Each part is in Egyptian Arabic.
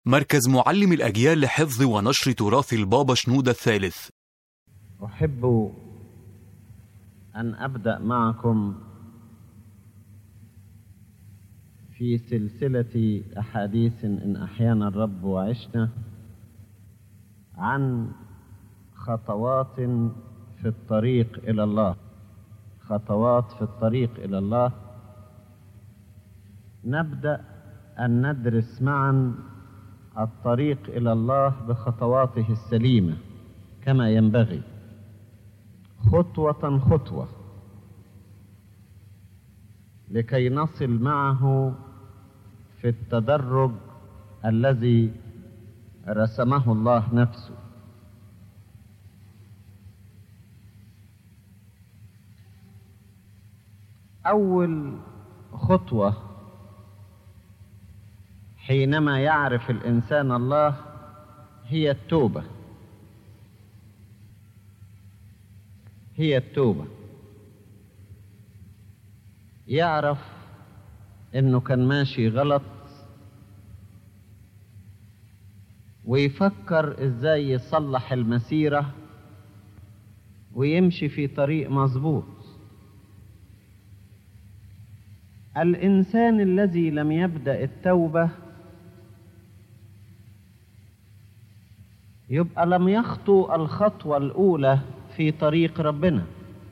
مركز معلم الأجيال لحفظ ونشر تراث البابا شنودة الثالث أحب أن أبدأ معكم في سلسلة أحاديث إن أحيانا الرب وعشنا عن خطوات في الطريق إلى الله خطوات في الطريق إلى الله نبدأ أن ندرس معا الطريق إلى الله بخطواته السليمة كما ينبغي خطوة خطوة لكي نصل معه في التدرج الذي رسمه الله نفسه أول خطوة حينما يعرف الإنسان الله هي التوبة هي التوبة يعرف إنه كان ماشي غلط ويفكر إزاي يصلح المسيرة ويمشي في طريق مظبوط الإنسان الذي لم يبدأ التوبة يبقى لم يخطو الخطوة الأولى في طريق ربنا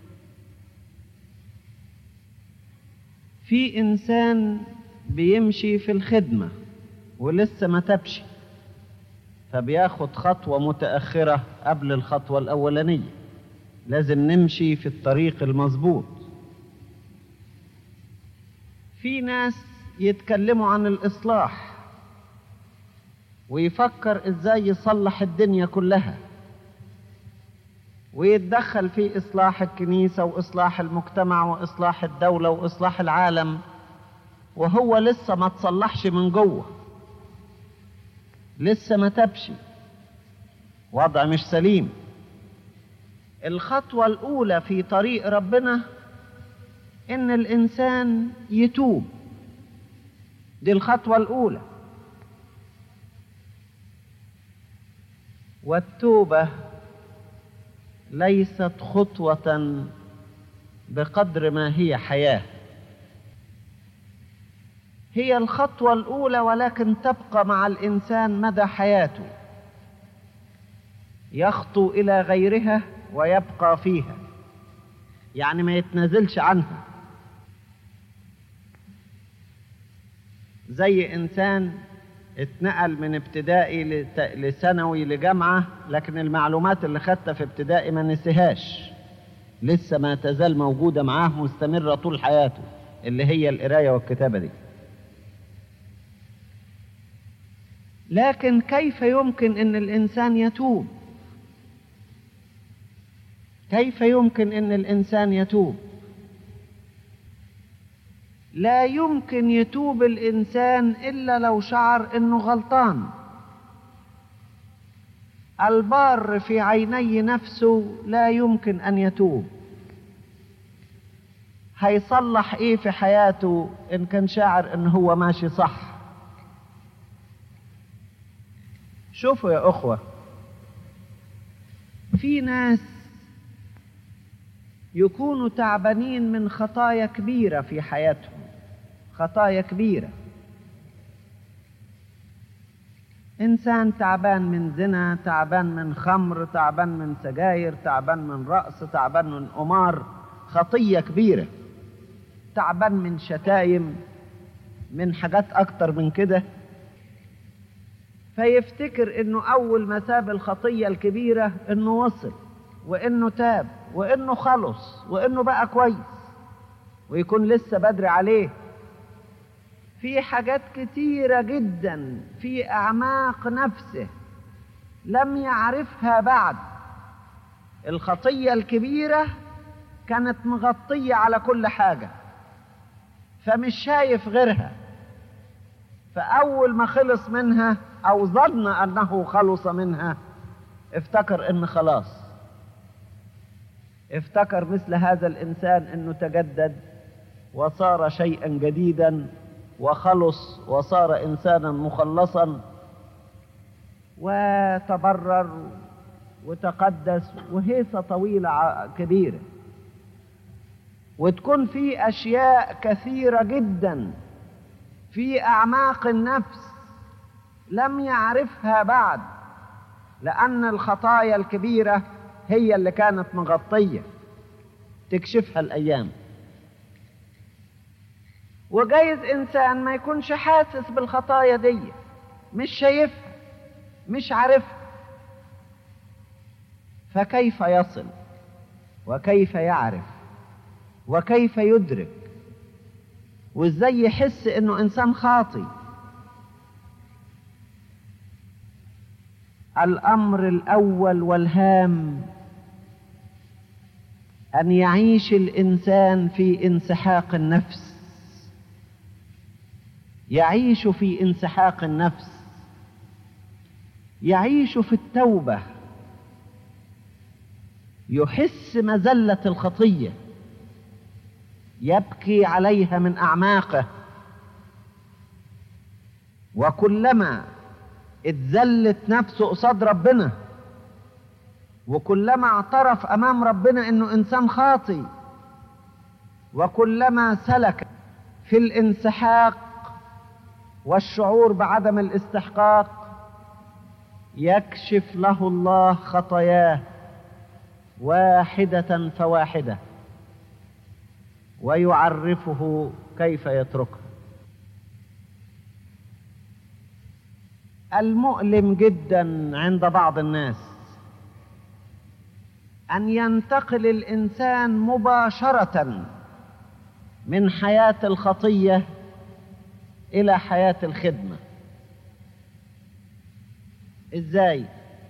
في إنسان بيمشي في الخدمة ولسه ما تبشي فبياخد خطوة متأخرة قبل الخطوة الأولانية لازم نمشي في الطريق المظبوط في ناس يتكلموا عن الإصلاح ويفكر إزاي يصلح الدنيا كلها ويتدخل في إصلاح الكنيسة وإصلاح المجتمع وإصلاح الدولة وإصلاح العالم وهو لسه ما تصلحش من جوه لسه ما تبشي وضع مش سليم الخطوة الأولى في طريق ربنا إن الإنسان يتوب دي الخطوة الأولى والتوبة ليست خطوة بقدر ما هي حياة هي الخطوة الأولى ولكن تبقى مع الإنسان مدى حياته يخطو إلى غيرها ويبقى فيها يعني ما يتنازلش عنها زي إنسان اتنقل من ابتدائي لثانوي لجامعة لكن المعلومات اللي خدتها في ابتدائي ما نسيهاش لسه ما تزال موجودة معاه مستمرة طول حياته اللي هي القراية والكتابة دي لكن كيف يمكن ان الانسان يتوب كيف يمكن ان الانسان يتوب لا يمكن يتوب الانسان الا لو شعر انه غلطان البار في عيني نفسه لا يمكن ان يتوب هيصلح ايه في حياته ان كان شاعر ان هو ماشي صح شوفوا يا اخوه في ناس يكونوا تعبانين من خطايا كبيره في حياتهم خطايا كبيره انسان تعبان من زنا تعبان من خمر تعبان من سجاير تعبان من رقص تعبان من قمار خطيه كبيره تعبان من شتايم من حاجات اكتر من كده فيفتكر انه اول ما ساب الخطيه الكبيره انه وصل وانه تاب وانه خلص وانه بقى كويس ويكون لسه بدري عليه في حاجات كتيره جدا في اعماق نفسه لم يعرفها بعد الخطيه الكبيره كانت مغطيه على كل حاجه فمش شايف غيرها فاول ما خلص منها او ظن انه خلص منها افتكر ان خلاص افتكر مثل هذا الانسان انه تجدد وصار شيئا جديدا وخلص وصار انسانا مخلصا وتبرر وتقدس وهيصة طويلة كبيرة وتكون في أشياء كثيرة جدا في أعماق النفس لم يعرفها بعد لأن الخطايا الكبيرة هي اللي كانت مغطية تكشفها الأيام وجايز إنسان ما يكونش حاسس بالخطايا دي مش شايفها مش عارفها فكيف يصل وكيف يعرف وكيف يدرك وازاي يحس انه انسان خاطي الامر الاول والهام ان يعيش الانسان في انسحاق النفس يعيش في انسحاق النفس يعيش في التوبه يحس مذله الخطيه يبكي عليها من اعماقه وكلما اتذلت نفسه قصاد ربنا وكلما اعترف امام ربنا انه انسان خاطي وكلما سلك في الانسحاق والشعور بعدم الاستحقاق يكشف له الله خطاياه واحده فواحده ويعرفه كيف يتركها المؤلم جدا عند بعض الناس ان ينتقل الانسان مباشره من حياه الخطيه الى حياه الخدمه ازاي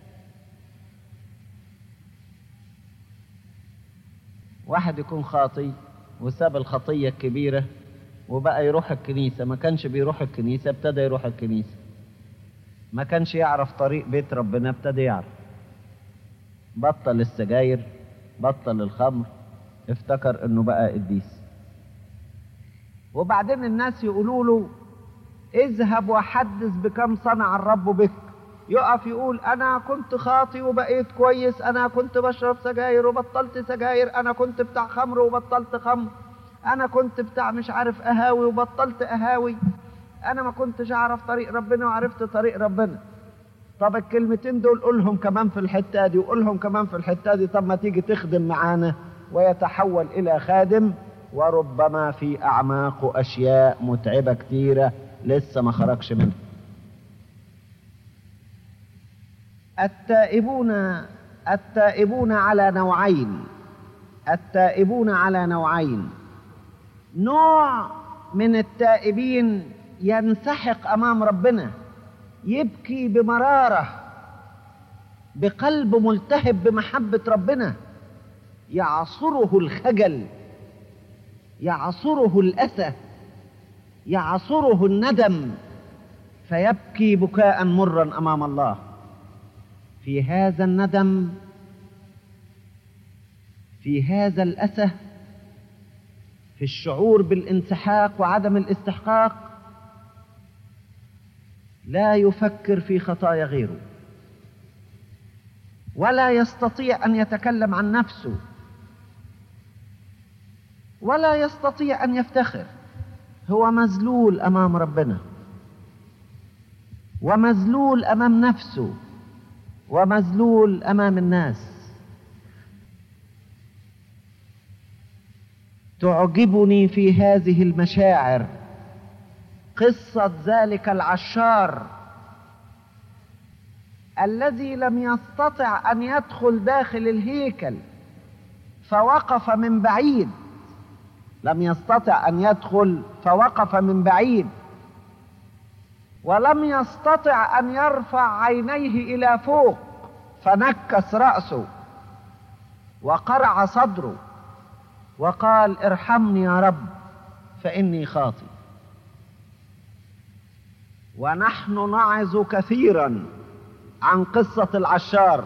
واحد يكون خاطي وساب الخطيه الكبيره وبقى يروح الكنيسه ما كانش بيروح الكنيسه ابتدى يروح الكنيسه ما كانش يعرف طريق بيت ربنا ابتدى يعرف بطل السجاير بطل الخمر افتكر انه بقى قديس وبعدين الناس يقولوا له اذهب وحدث بكم صنع الرب بك يقف يقول انا كنت خاطي وبقيت كويس انا كنت بشرب سجاير وبطلت سجاير انا كنت بتاع خمر وبطلت خمر انا كنت بتاع مش عارف اهاوي وبطلت اهاوي انا ما كنتش اعرف طريق ربنا وعرفت طريق ربنا طب الكلمتين دول قولهم كمان في الحته دي وقولهم كمان في الحته دي طب ما تيجي تخدم معانا ويتحول الى خادم وربما في اعماقه اشياء متعبه كتيره لسه ما خرجش منها التائبون التائبون على نوعين التائبون على نوعين نوع من التائبين ينسحق امام ربنا يبكي بمراره بقلب ملتهب بمحبه ربنا يعصره الخجل يعصره الاسى يعصره الندم فيبكي بكاء مرا امام الله في هذا الندم في هذا الاسى في الشعور بالانسحاق وعدم الاستحقاق لا يفكر في خطايا غيره ولا يستطيع ان يتكلم عن نفسه ولا يستطيع ان يفتخر هو مذلول امام ربنا ومذلول امام نفسه ومذلول امام الناس تعجبني في هذه المشاعر قصه ذلك العشار الذي لم يستطع ان يدخل داخل الهيكل فوقف من بعيد لم يستطع ان يدخل فوقف من بعيد ولم يستطع ان يرفع عينيه الى فوق فنكس راسه وقرع صدره وقال ارحمني يا رب فاني خاطي ونحن نعظ كثيرا عن قصه العشار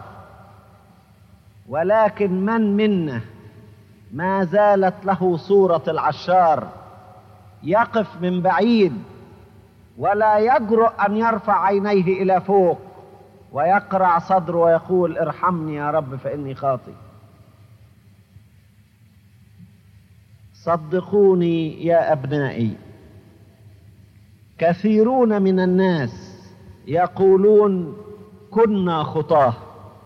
ولكن من منا ما زالت له صوره العشار يقف من بعيد ولا يجرؤ ان يرفع عينيه الى فوق ويقرع صدره ويقول ارحمني يا رب فإني خاطئ صدقوني يا أبنائي كثيرون من الناس يقولون كنا خطاه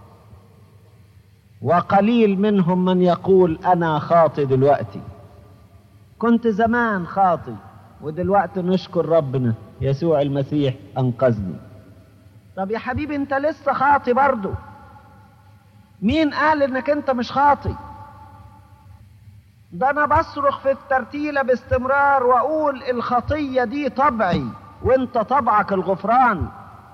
وقليل منهم من يقول أنا خاطي دلوقتي كنت زمان خاطي ودلوقتي نشكر ربنا يسوع المسيح أنقذني طب يا حبيبي انت لسه خاطي برضه مين قال انك انت مش خاطي ده انا بصرخ في الترتيلة باستمرار واقول الخطية دي طبعي وانت طبعك الغفران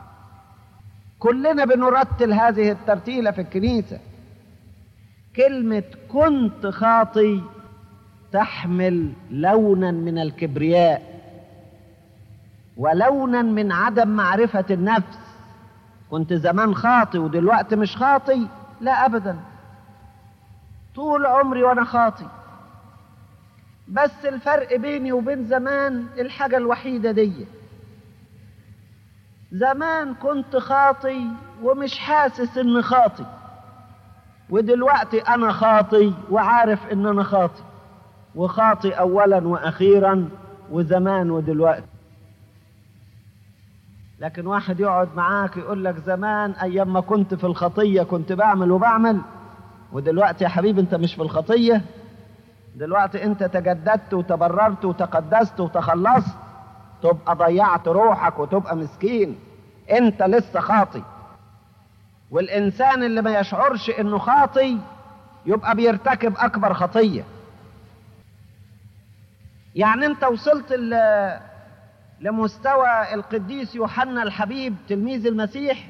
كلنا بنرتل هذه الترتيلة في الكنيسة كلمة كنت خاطي تحمل لونا من الكبرياء ولونا من عدم معرفة النفس كنت زمان خاطي ودلوقتي مش خاطي لا أبدا طول عمري وأنا خاطي بس الفرق بيني وبين زمان الحاجة الوحيدة دي زمان كنت خاطي ومش حاسس اني خاطي ودلوقتي انا خاطي وعارف ان انا خاطي وخاطي اولا واخيرا وزمان ودلوقتي لكن واحد يقعد معاك يقول لك زمان ايام ما كنت في الخطيه كنت بعمل وبعمل ودلوقتي يا حبيبي انت مش في الخطيه دلوقتي انت تجددت وتبررت وتقدست وتخلصت تبقى ضيعت روحك وتبقى مسكين انت لسه خاطي والانسان اللي ما يشعرش انه خاطي يبقى بيرتكب اكبر خطيه يعني انت وصلت لمستوى القديس يوحنا الحبيب تلميذ المسيح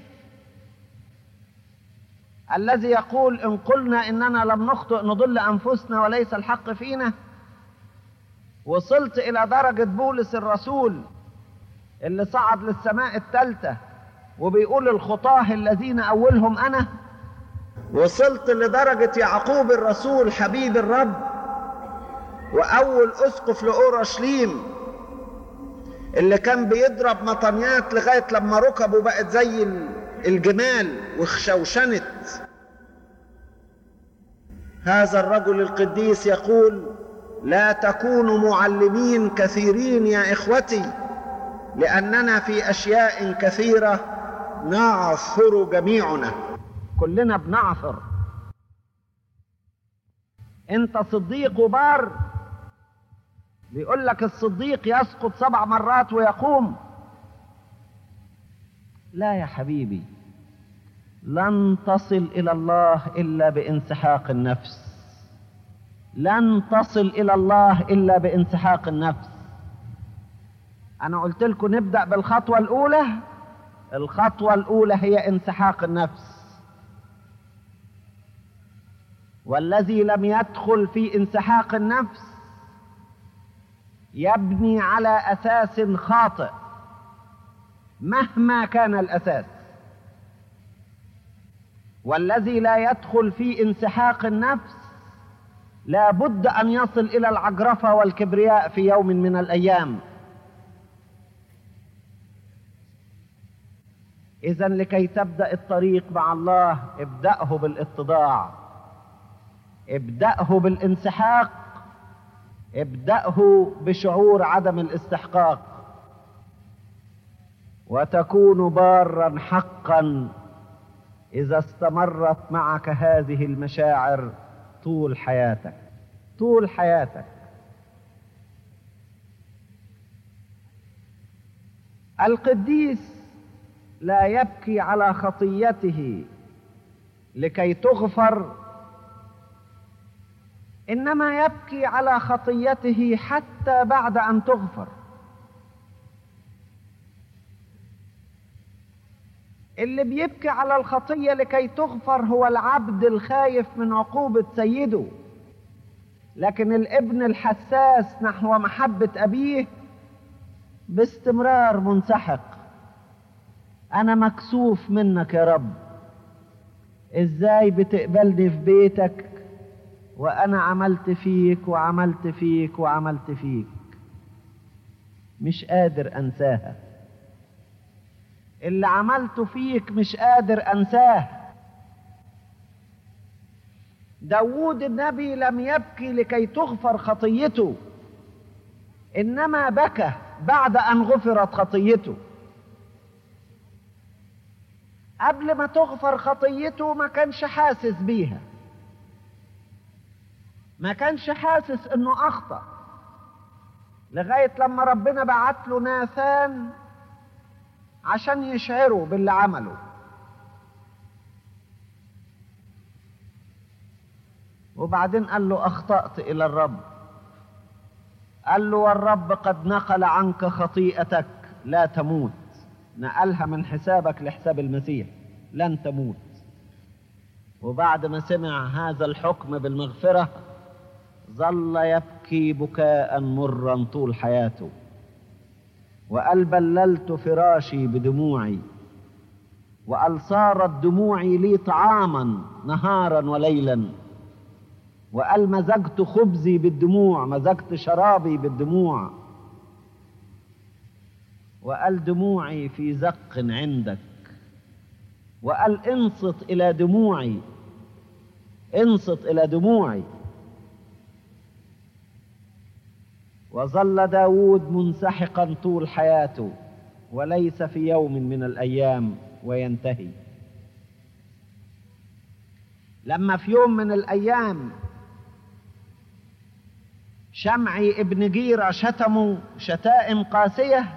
الذي يقول ان قلنا اننا لم نخطئ نضل انفسنا وليس الحق فينا وصلت الى درجه بولس الرسول اللي صعد للسماء الثالثه وبيقول الخطاه الذين اولهم انا وصلت لدرجه يعقوب الرسول حبيب الرب واول اسقف لاورشليم اللي كان بيضرب مطنيات لغايه لما ركبه بقت زي الجمال وخشوشنت هذا الرجل القديس يقول لا تكونوا معلمين كثيرين يا اخوتي لاننا في اشياء كثيره نعثر جميعنا كلنا بنعثر انت صديق وبار بيقول لك الصديق يسقط سبع مرات ويقوم لا يا حبيبي لن تصل الى الله الا بانسحاق النفس لن تصل الى الله الا بانسحاق النفس انا قلت لكم نبدا بالخطوه الاولى الخطوه الاولى هي انسحاق النفس والذي لم يدخل في انسحاق النفس يبني على اساس خاطئ مهما كان الاساس والذي لا يدخل في انسحاق النفس لا بد ان يصل الى العجرفه والكبرياء في يوم من الايام اذا لكي تبدا الطريق مع الله ابداه بالاتضاع ابداه بالانسحاق ابداه بشعور عدم الاستحقاق وتكون بارا حقا اذا استمرت معك هذه المشاعر طول حياتك طول حياتك القديس لا يبكي على خطيته لكي تغفر انما يبكي على خطيته حتى بعد ان تغفر اللي بيبكي على الخطيه لكي تغفر هو العبد الخايف من عقوبه سيده لكن الابن الحساس نحو محبه ابيه باستمرار منسحق انا مكسوف منك يا رب ازاي بتقبلني في بيتك وانا عملت فيك وعملت فيك وعملت فيك مش قادر انساها اللي عملته فيك مش قادر أنساه داود النبي لم يبكي لكي تغفر خطيته إنما بكى بعد أن غفرت خطيته قبل ما تغفر خطيته ما كانش حاسس بيها ما كانش حاسس انه اخطأ لغاية لما ربنا بعت له ناثان عشان يشعره باللي عمله وبعدين قال له اخطأت الى الرب قال له والرب قد نقل عنك خطيئتك لا تموت نقلها من حسابك لحساب المسيح لن تموت وبعد ما سمع هذا الحكم بالمغفرة ظل يبكي بكاء مرا طول حياته وقال بللت فراشي بدموعي وقال صارت دموعي لي طعاما نهارا وليلا وقال مزجت خبزي بالدموع مزجت شرابي بالدموع وقال دموعي في زق عندك وقال انصت الى دموعي انصت الى دموعي وظل داود منسحقا طول حياته وليس في يوم من الايام وينتهي لما في يوم من الايام شمعي ابن جيرة شتموا شتائم قاسية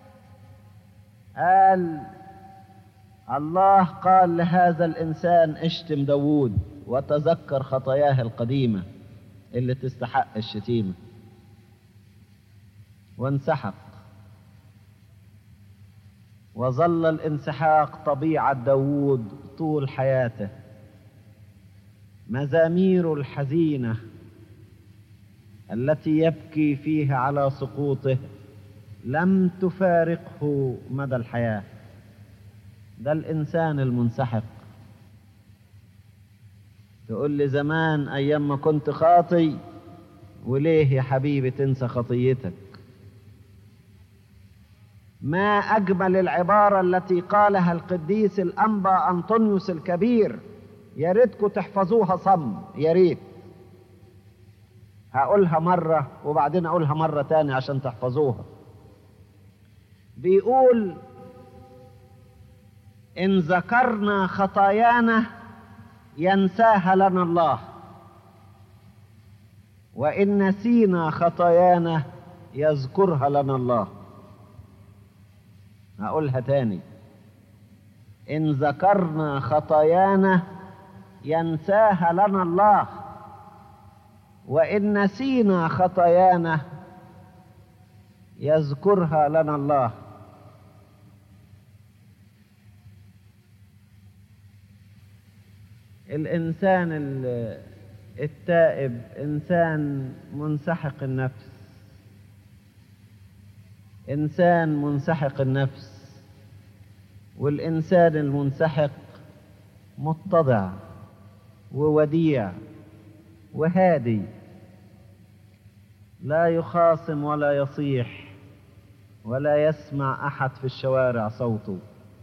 قال الله قال لهذا الإنسان اشتم داود وتذكر خطاياه القديمة اللي تستحق الشتيمة وانسحق وظل الانسحاق طبيعة داود طول حياته مزامير الحزينة التي يبكي فيها على سقوطه لم تفارقه مدى الحياة ده الإنسان المنسحق تقول لي زمان أيام ما كنت خاطي وليه يا حبيبي تنسى خطيتك ما أجمل العبارة التي قالها القديس الأنبا أنطونيوس الكبير يا ريتكم تحفظوها صم يا ريت هقولها مرة وبعدين أقولها مرة تاني عشان تحفظوها بيقول إن ذكرنا خطايانا ينساها لنا الله وإن نسينا خطايانا يذكرها لنا الله هقولها تاني إن ذكرنا خطايانا ينساها لنا الله وإن نسينا خطايانا يذكرها لنا الله الإنسان التائب إنسان منسحق النفس إنسان منسحق النفس والإنسان المنسحق متضع ووديع وهادي لا يخاصم ولا يصيح ولا يسمع احد في الشوارع صوته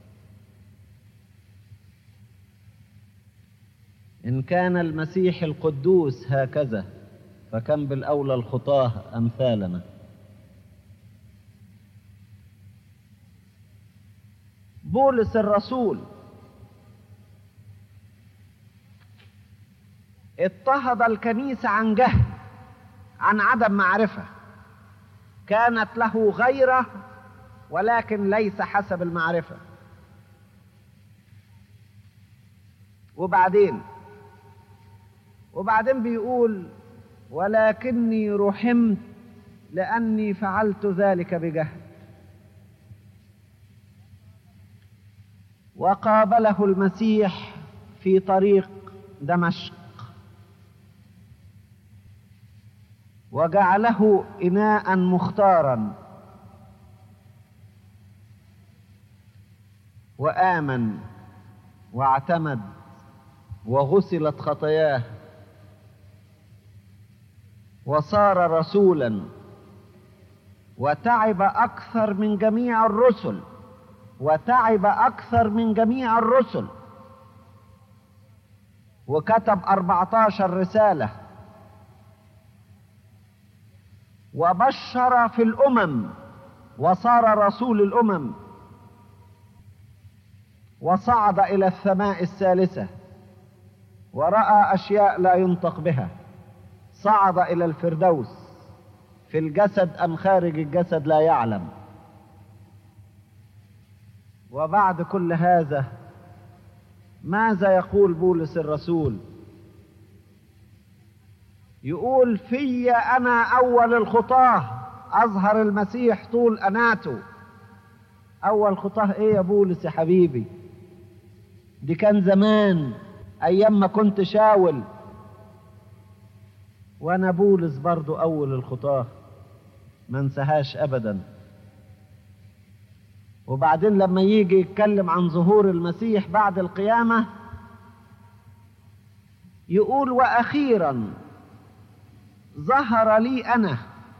ان كان المسيح القدوس هكذا فكم بالاولى الخطاه امثالنا بولس الرسول اضطهد الكنيسة عن جهل عن عدم معرفة كانت له غيرة ولكن ليس حسب المعرفة وبعدين وبعدين بيقول ولكني رحمت لأني فعلت ذلك بجهل وقابله المسيح في طريق دمشق وجعله إناء مختارا وآمن واعتمد وغسلت خطاياه وصار رسولا وتعب أكثر من جميع الرسل وتعب أكثر من جميع الرسل وكتب 14 رسالة وبشر في الأمم وصار رسول الأمم وصعد إلى السماء الثالثة ورأى أشياء لا ينطق بها صعد إلى الفردوس في الجسد أم خارج الجسد لا يعلم وبعد كل هذا ماذا يقول بولس الرسول يقول في أنا أول الخطاه أظهر المسيح طول أناته أول خطاه إيه يا بولس يا حبيبي دي كان زمان أيام ما كنت شاول وأنا بولس برضو أول الخطاه ما انساهاش أبدا وبعدين لما يجي يتكلم عن ظهور المسيح بعد القيامة يقول وأخيرا ظهر لي أنا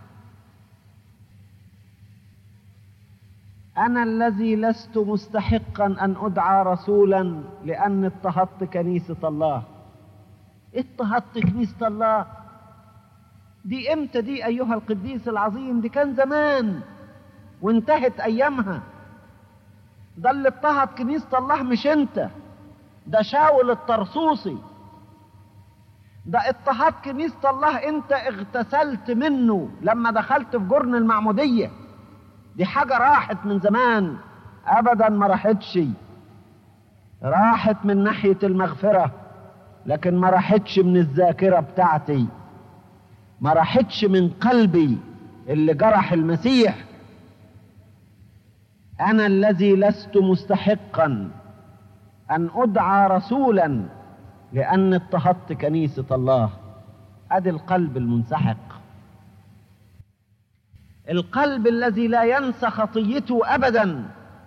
أنا الذي لست مستحقا أن أدعى رسولا لأن اضطهدت كنيسة الله اضطهدت كنيسة الله دي امتى دي أيها القديس العظيم دي كان زمان وانتهت أيامها ده اللي اضطهد كنيسة الله مش انت ده شاول الطرسوسي ده اضطهاد كنيسة الله انت اغتسلت منه لما دخلت في جرن المعمودية دي حاجة راحت من زمان ابدا ما راحتش راحت من ناحية المغفرة لكن ما راحتش من الذاكرة بتاعتي ما راحتش من قلبي اللي جرح المسيح انا الذي لست مستحقا ان ادعى رسولا لان اضطهدت كنيسه الله ادي القلب المنسحق القلب الذي لا ينسى خطيته ابدا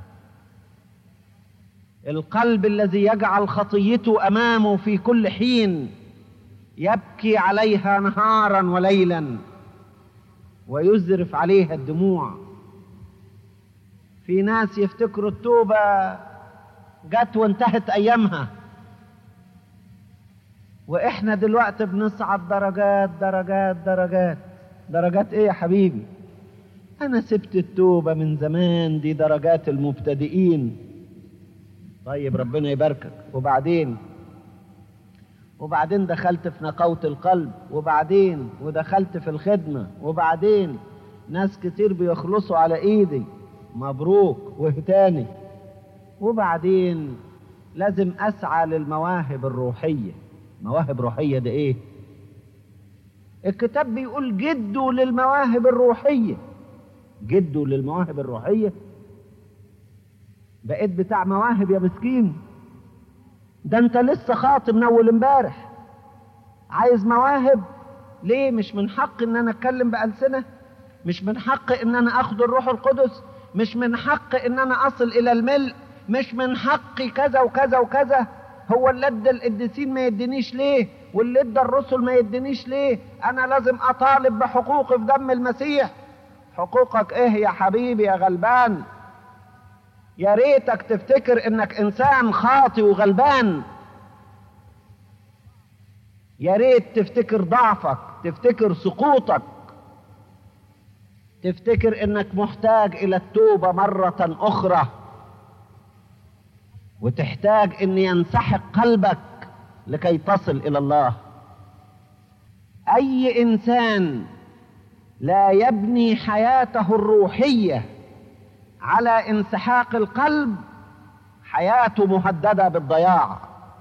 القلب الذي يجعل خطيته امامه في كل حين يبكي عليها نهارا وليلا ويزرف عليها الدموع في ناس يفتكروا التوبة جت وانتهت أيامها وإحنا دلوقتي بنصعد درجات درجات درجات درجات إيه يا حبيبي أنا سبت التوبة من زمان دي درجات المبتدئين طيب ربنا يباركك وبعدين وبعدين دخلت في نقاوة القلب وبعدين ودخلت في الخدمة وبعدين ناس كتير بيخلصوا على ايدي مبروك وهتاني وبعدين لازم اسعى للمواهب الروحية مواهب روحية ده ايه الكتاب بيقول جدوا للمواهب الروحية جدوا للمواهب الروحية بقيت بتاع مواهب يا مسكين ده انت لسه خاطب من اول امبارح عايز مواهب ليه مش من حق ان انا اتكلم بألسنة مش من حق ان انا اخد الروح القدس مش من حق ان انا اصل الى الملء مش من حقي كذا وكذا وكذا هو اللي ادى القديسين ما يدينيش ليه واللي ادى الرسل ما يدينيش ليه انا لازم اطالب بحقوقي في دم المسيح حقوقك ايه يا حبيبي يا غلبان يا ريتك تفتكر انك انسان خاطي وغلبان يا ريت تفتكر ضعفك تفتكر سقوطك تفتكر انك محتاج الى التوبه مره اخرى وتحتاج ان ينسحق قلبك لكي تصل الى الله اي انسان لا يبني حياته الروحيه على انسحاق القلب حياته مهدده بالضياع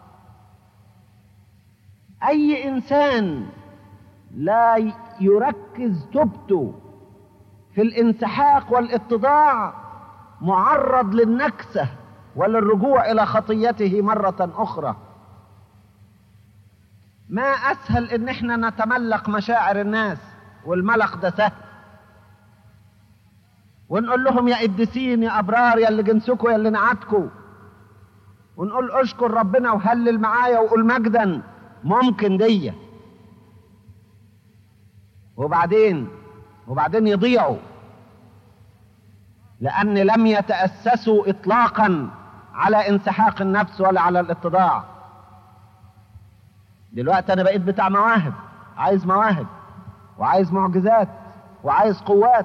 اي انسان لا يركز توبته في الانسحاق والاتضاع معرض للنكسه وللرجوع الى خطيته مره اخرى ما اسهل ان احنا نتملق مشاعر الناس والملق ده سهل ونقول لهم يا قديسين يا ابرار يا اللي جنسكوا يا اللي نعتكوا ونقول اشكر ربنا وهلل معايا وقول مجدا ممكن دي وبعدين وبعدين يضيعوا لأن لم يتأسسوا إطلاقا على انسحاق النفس ولا على الاتضاع دلوقتي أنا بقيت بتاع مواهب عايز مواهب وعايز معجزات وعايز قوات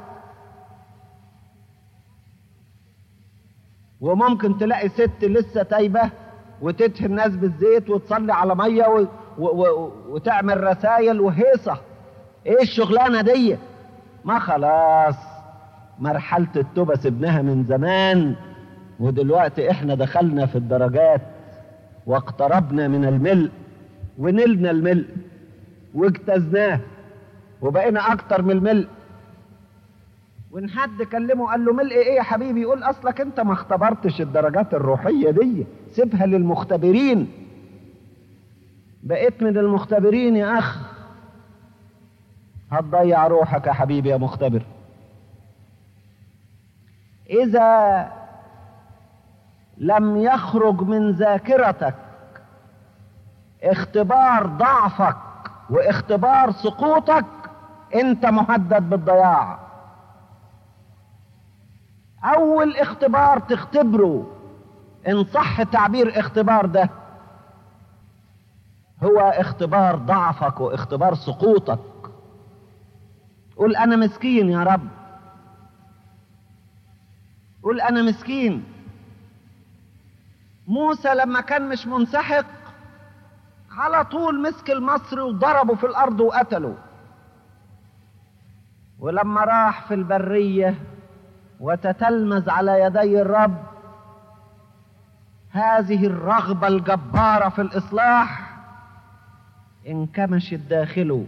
وممكن تلاقي ست لسه تايبة وتدهن الناس بالزيت وتصلي على مية و... و... و... وتعمل رسايل وهيصة ايه الشغلانة دي ما خلاص مرحلة التوبة سبناها من زمان ودلوقتي احنا دخلنا في الدرجات واقتربنا من الملء ونلنا الملء واجتزناه وبقينا اكتر من الملء وان حد كلمه قال له ملء ايه يا حبيبي يقول اصلك انت ما اختبرتش الدرجات الروحية دي سيبها للمختبرين بقيت من المختبرين يا اخ هتضيع روحك يا حبيبي يا مختبر اذا لم يخرج من ذاكرتك اختبار ضعفك واختبار سقوطك انت مهدد بالضياع اول اختبار تختبره ان صح تعبير اختبار ده هو اختبار ضعفك واختبار سقوطك قول انا مسكين يا رب قول انا مسكين موسى لما كان مش منسحق على طول مسك المصري وضربه في الارض وقتله ولما راح في البريه وتتلمذ على يدي الرب هذه الرغبه الجباره في الاصلاح انكمشت داخله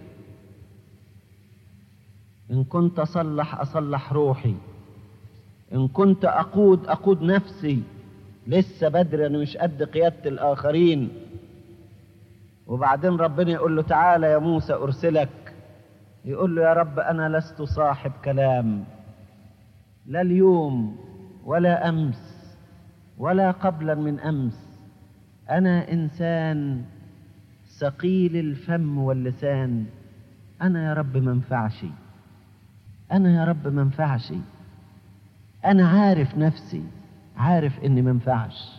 ان كنت اصلح اصلح روحي ان كنت اقود اقود نفسي لسه بدري انا مش قد قياده الاخرين وبعدين ربنا يقول له تعالى يا موسى ارسلك يقول له يا رب انا لست صاحب كلام لا اليوم ولا امس ولا قبلا من امس انا انسان ثقيل الفم واللسان انا يا رب ما انفعش انا يا رب ما انفعش انا عارف نفسي عارف اني ما انفعش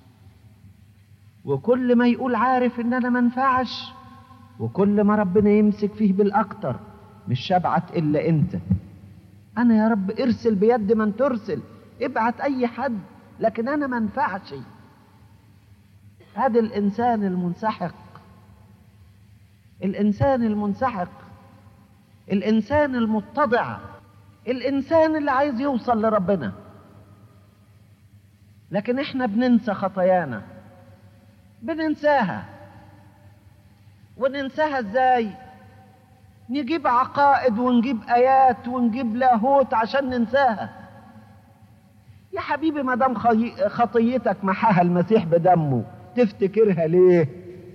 وكل ما يقول عارف ان انا ما انفعش وكل ما ربنا يمسك فيه بالاكتر مش شبعت الا انت انا يا رب ارسل بيد من ترسل ابعت اي حد لكن انا ما انفعش هذا الانسان المنسحق الانسان المنسحق الانسان المتضع الانسان اللي عايز يوصل لربنا لكن احنا بننسى خطايانا بننساها وننساها ازاي نجيب عقائد ونجيب ايات ونجيب لاهوت عشان ننساها يا حبيبي ما دام خطيتك محاها المسيح بدمه تفتكرها ليه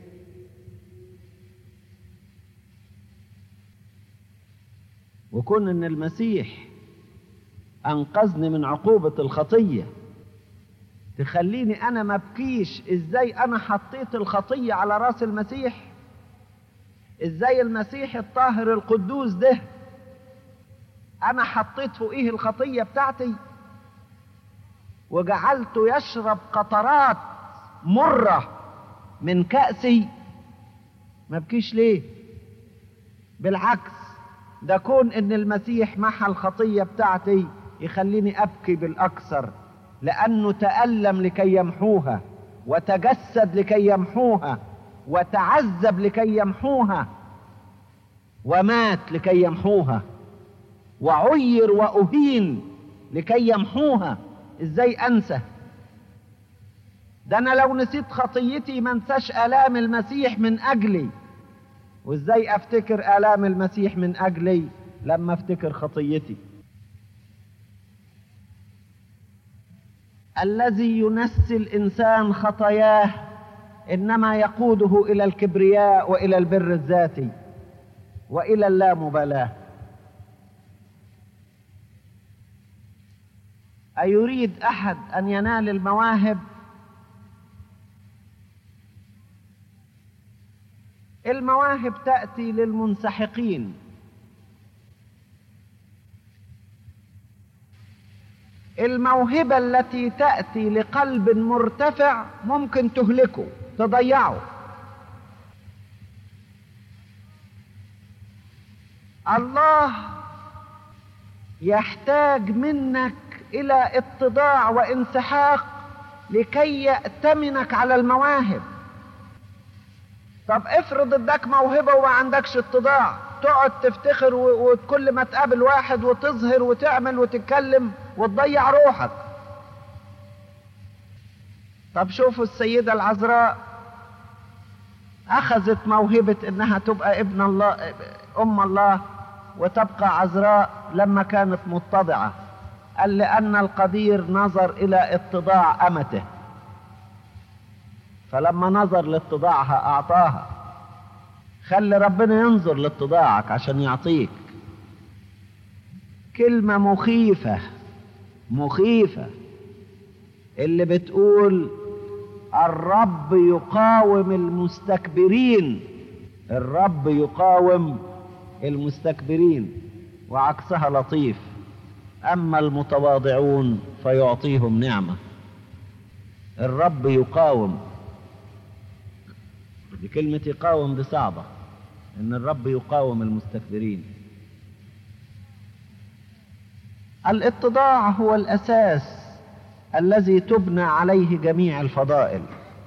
وكون ان المسيح انقذني من عقوبه الخطيه تخليني انا ما ابكيش ازاي انا حطيت الخطيه على راس المسيح ازاي المسيح الطاهر القدوس ده انا حطيت فوقيه الخطيه بتاعتي وجعلته يشرب قطرات مره من كاسي ما ابكيش ليه بالعكس ده كون ان المسيح محى الخطيه بتاعتي يخليني ابكي بالاكثر لانه تالم لكي يمحوها وتجسد لكي يمحوها وتعذب لكي يمحوها ومات لكي يمحوها وعير واهين لكي يمحوها ازاي انسى ده انا لو نسيت خطيتي ما انساش الام المسيح من اجلي وازاي افتكر الام المسيح من اجلي لما افتكر خطيتي الذي ينسي الانسان خطاياه انما يقوده الى الكبرياء والى البر الذاتي والى اللامبالاه ايريد احد ان ينال المواهب المواهب تاتي للمنسحقين الموهبة التي تأتي لقلب مرتفع ممكن تهلكه تضيعه الله يحتاج منك إلى اتضاع وانسحاق لكي يأتمنك على المواهب طب افرض اداك موهبة وما عندكش اتضاع تقعد تفتخر وكل ما تقابل واحد وتظهر وتعمل وتتكلم وتضيع روحك طب شوفوا السيدة العذراء أخذت موهبة إنها تبقى ابن الله أم الله وتبقى عذراء لما كانت متضعة قال لأن القدير نظر إلى اتضاع أمته فلما نظر لاتضاعها أعطاها خلي ربنا ينظر لاتضاعك عشان يعطيك كلمة مخيفة مخيفة اللي بتقول الرب يقاوم المستكبرين الرب يقاوم المستكبرين وعكسها لطيف أما المتواضعون فيعطيهم نعمة الرب يقاوم دي كلمة يقاوم دي صعبة إن الرب يقاوم المستكبرين الاتضاع هو الأساس الذي تبنى عليه جميع الفضائل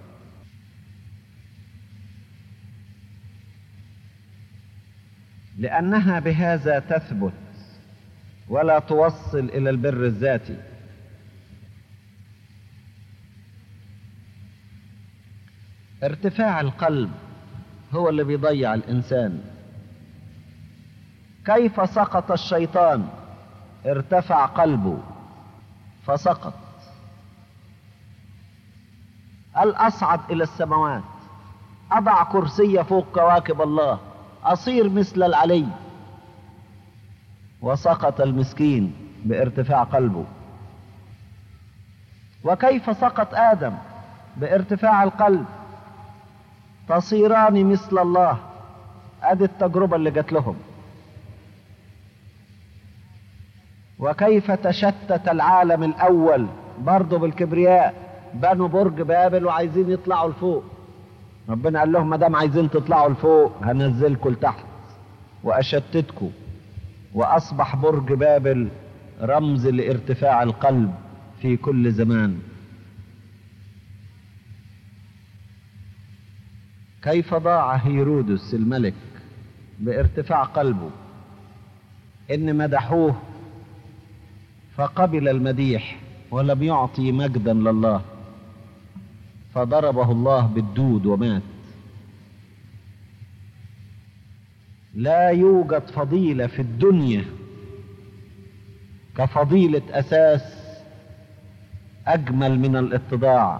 لأنها بهذا تثبت ولا توصل إلى البر الذاتي ارتفاع القلب هو اللي بيضيع الإنسان كيف سقط الشيطان ارتفع قلبه فسقط الأصعد إلى السماوات أضع كرسي فوق كواكب الله أصير مثل العلي وسقط المسكين بارتفاع قلبه وكيف سقط آدم بارتفاع القلب تصيران مثل الله ادي التجربة اللي جات لهم وكيف تشتت العالم الأول برضه بالكبرياء بنوا برج بابل وعايزين يطلعوا لفوق ربنا قال لهم ما دام عايزين تطلعوا لفوق هنزلكم لتحت وأشتتكم وأصبح برج بابل رمز لارتفاع القلب في كل زمان كيف ضاع هيرودس الملك بارتفاع قلبه ان مدحوه فقبل المديح ولم يعطي مجدا لله فضربه الله بالدود ومات لا يوجد فضيلة في الدنيا كفضيلة أساس أجمل من الاتضاع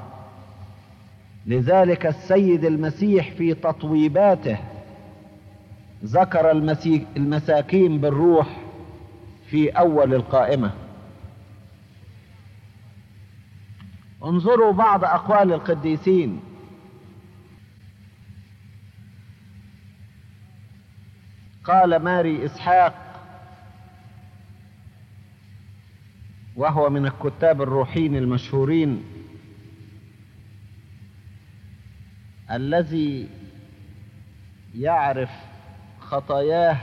لذلك السيد المسيح في تطويباته ذكر المساكين بالروح في أول القائمة انظروا بعض أقوال القديسين قال ماري إسحاق وهو من الكتاب الروحيين المشهورين الذي يعرف خطاياه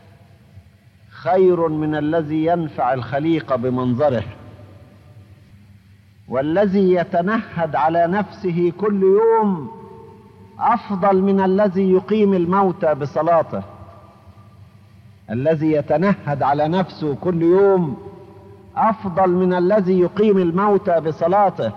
خير من الذي ينفع الخليقه بمنظره والذي يتنهد على نفسه كل يوم افضل من الذي يقيم الموتى بصلاته الذي يتنهد على نفسه كل يوم افضل من الذي يقيم الموتى بصلاته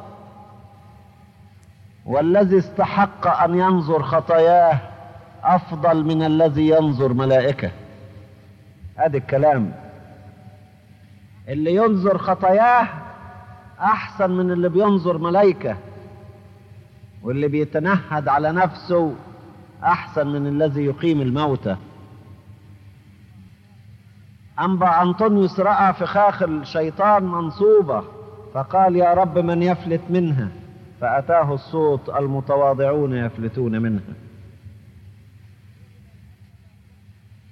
والذي استحق ان ينظر خطاياه افضل من الذي ينظر ملائكه ادي الكلام اللي ينظر خطاياه احسن من اللي بينظر ملائكه واللي بيتنهد على نفسه احسن من الذي يقيم الموتى أنبا أنطونيوس رأى فخاخ الشيطان منصوبة فقال يا رب من يفلت منها فأتاه الصوت المتواضعون يفلتون منها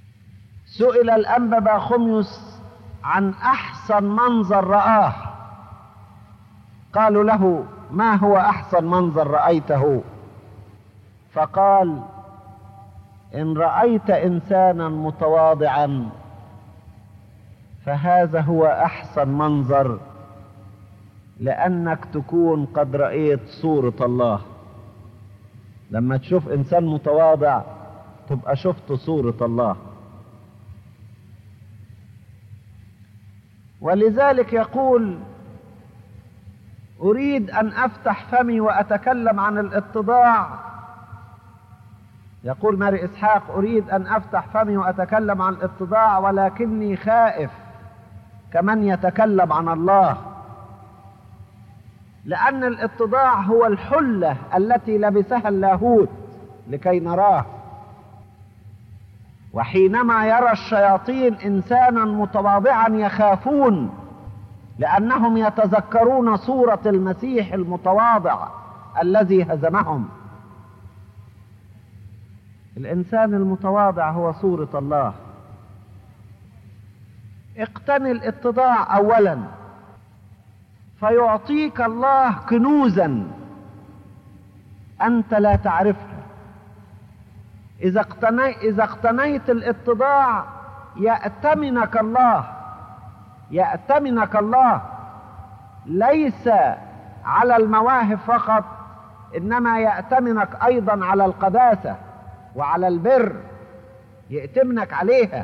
سئل الأنبا باخوميوس عن أحسن منظر رآه قالوا له ما هو احسن منظر رايته فقال ان رايت انسانا متواضعا فهذا هو احسن منظر لانك تكون قد رايت صوره الله لما تشوف انسان متواضع تبقى شفت صوره الله ولذلك يقول اريد ان افتح فمي واتكلم عن الاتضاع يقول ماري اسحاق اريد ان افتح فمي واتكلم عن الاتضاع ولكني خائف كمن يتكلم عن الله لان الاتضاع هو الحله التي لبسها اللاهوت لكي نراه وحينما يرى الشياطين انسانا متواضعا يخافون لانهم يتذكرون صوره المسيح المتواضع الذي هزمهم الانسان المتواضع هو صوره الله اقتني الاتضاع اولا فيعطيك الله كنوزا انت لا تعرفها اذا اقتني اذا اقتنيت الاتضاع يأتمنك الله يأتمنك الله ليس على المواهب فقط انما يأتمنك ايضا على القداسة وعلى البر يأتمنك عليها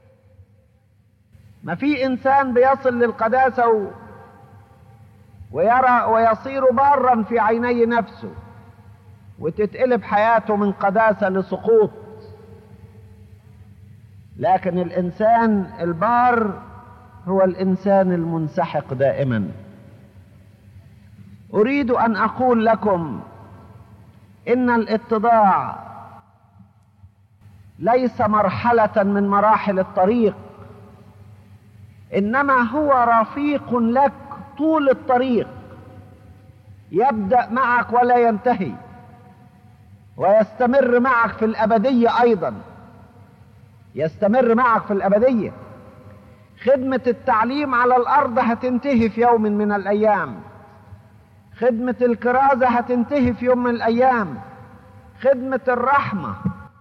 ما في انسان بيصل للقداسة و... ويرى ويصير بارا في عيني نفسه وتتقلب حياته من قداسة لسقوط لكن الإنسان البار هو الإنسان المنسحق دائما أريد أن أقول لكم إن الاتضاع ليس مرحلة من مراحل الطريق إنما هو رفيق لك طول الطريق يبدأ معك ولا ينتهي ويستمر معك في الأبدية أيضا يستمر معك في الأبدية خدمة التعليم على الأرض هتنتهي في يوم من الأيام خدمة الكرازة هتنتهي في يوم من الأيام خدمة الرحمة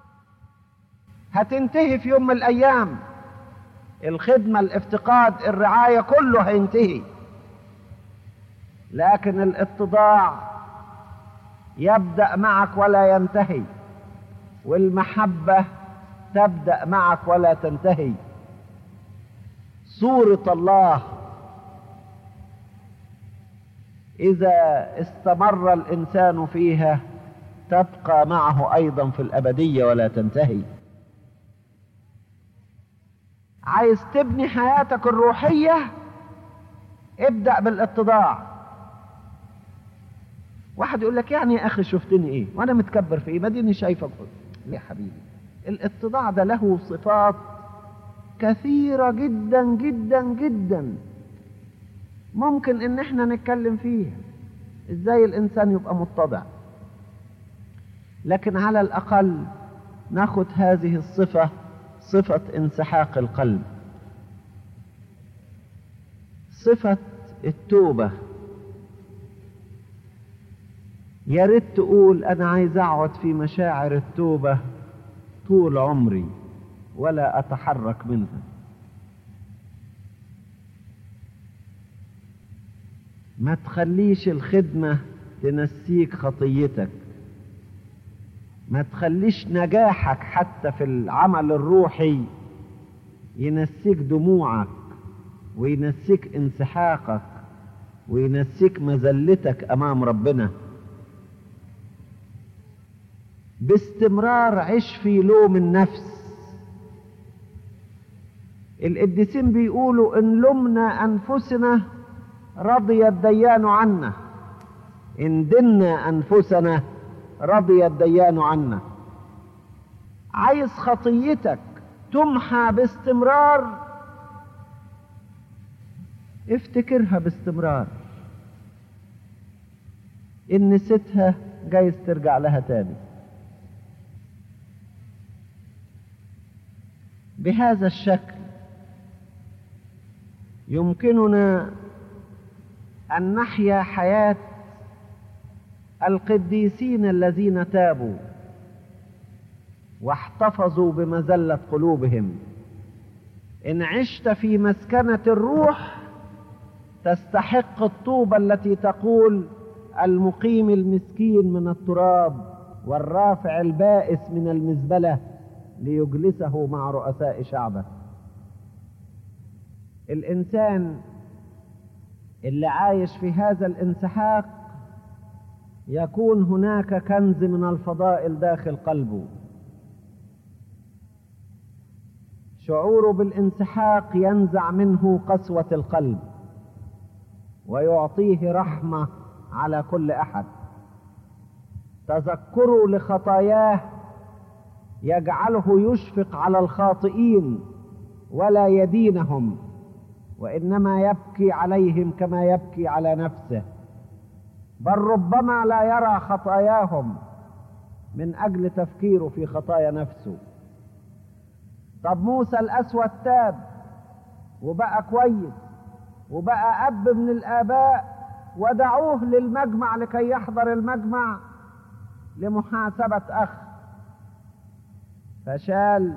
هتنتهي في يوم من الأيام الخدمة الافتقاد الرعاية كله هينتهي لكن الاتضاع يبدأ معك ولا ينتهي والمحبة تبدأ معك ولا تنتهي صورة الله إذا استمر الإنسان فيها تبقى معه أيضا في الأبدية ولا تنتهي عايز تبني حياتك الروحية ابدأ بالاتضاع واحد يقول لك يعني يا اخي شفتني ايه وانا متكبر في ايه ما ديني شايفك يا حبيبي الاتضاع ده له صفات كثيرة جدا جدا جدا ممكن ان احنا نتكلم فيها ازاي الانسان يبقى متضع لكن على الاقل ناخد هذه الصفة صفة انسحاق القلب صفة التوبة يا ريت تقول انا عايز اقعد في مشاعر التوبه طول عمري ولا اتحرك منها ما تخليش الخدمه تنسيك خطيتك ما تخليش نجاحك حتى في العمل الروحي ينسيك دموعك وينسيك انسحاقك وينسيك مذلتك امام ربنا باستمرار عش في لوم النفس القديسين بيقولوا ان لمنا انفسنا رضي الديان عنا ان دنا انفسنا رضي الديان عنا عايز خطيتك تمحى باستمرار افتكرها باستمرار ان نسيتها جايز ترجع لها تاني بهذا الشكل يمكننا أن نحيا حياة القديسين الذين تابوا واحتفظوا بمذلة قلوبهم إن عشت في مسكنة الروح تستحق الطوبة التي تقول المقيم المسكين من التراب والرافع البائس من المزبلة ليجلسه مع رؤساء شعبه الإنسان اللي عايش في هذا الانسحاق يكون هناك كنز من الفضائل داخل قلبه شعوره بالانسحاق ينزع منه قسوة القلب ويعطيه رحمة على كل أحد تذكره لخطاياه يجعله يشفق على الخاطئين ولا يدينهم وإنما يبكي عليهم كما يبكي على نفسه بل ربما لا يرى خطاياهم من أجل تفكيره في خطايا نفسه طب موسى الأسود تاب وبقى كويس وبقى أب من الآباء ودعوه للمجمع لكي يحضر المجمع لمحاسبة أخ فشال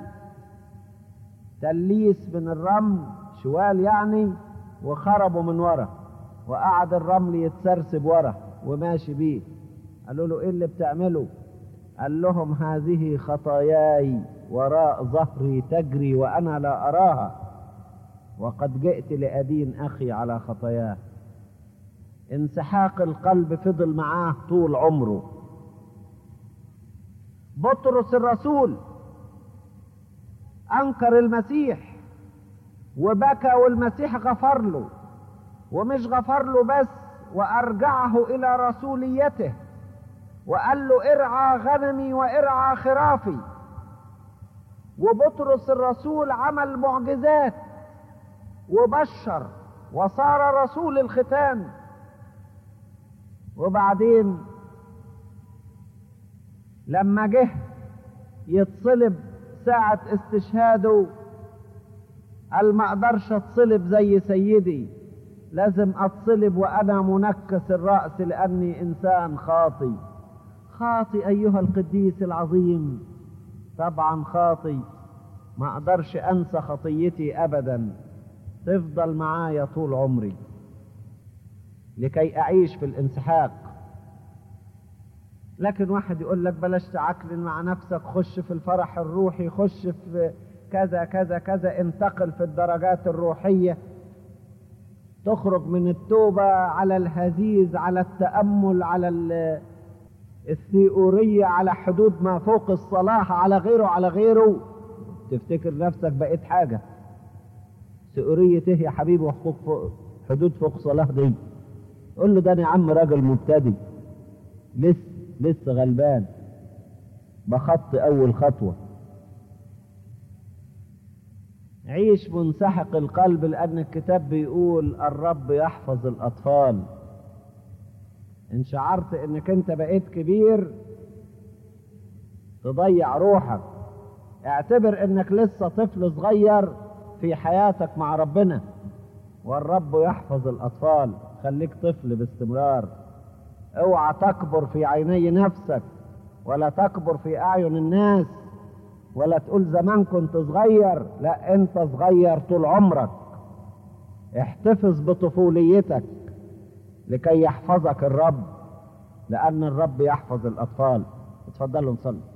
تليس من الرمل شوال يعني وخربوا من ورا وقعد الرمل يتسرسب ورا وماشي بيه قالوا له ايه اللي بتعمله قال لهم هذه خطاياي وراء ظهري تجري وانا لا اراها وقد جئت لادين اخي على خطاياه انسحاق القلب فضل معاه طول عمره بطرس الرسول انكر المسيح وبكى والمسيح غفر له ومش غفر له بس وارجعه الى رسوليته وقال له ارعى غنمي وارعى خرافي وبطرس الرسول عمل معجزات وبشر وصار رسول الختان وبعدين لما جه يتصلب ساعة استشهاده قال ما اقدرش اتصلب زي سيدي لازم اتصلب وانا منكس الرأس لاني انسان خاطي خاطي ايها القديس العظيم طبعا خاطي ما اقدرش انسى خطيتي ابدا تفضل معايا طول عمري لكي اعيش في الانسحاق لكن واحد يقول لك بلاش تعكلن مع نفسك خش في الفرح الروحي خش في كذا كذا كذا انتقل في الدرجات الروحية تخرج من التوبة على الهزيز على التأمل على الثيورية على حدود ما فوق الصلاح على غيره على غيره تفتكر نفسك بقيت حاجة ثيورية ايه يا حبيبي وحقوق فوق حدود فوق صلاح دي قول له ده انا يا عم راجل مبتدئ لسه لسه غلبان بخط اول خطوه عيش منسحق القلب لأن الكتاب بيقول الرب يحفظ الأطفال إن شعرت إنك أنت بقيت كبير تضيع روحك اعتبر إنك لسه طفل صغير في حياتك مع ربنا والرب يحفظ الأطفال خليك طفل باستمرار اوعى تكبر في عيني نفسك ولا تكبر في أعين الناس ولا تقول زمان كنت صغير لا انت صغير طول عمرك احتفظ بطفوليتك لكي يحفظك الرب لان الرب يحفظ الاطفال اتفضلوا نصلي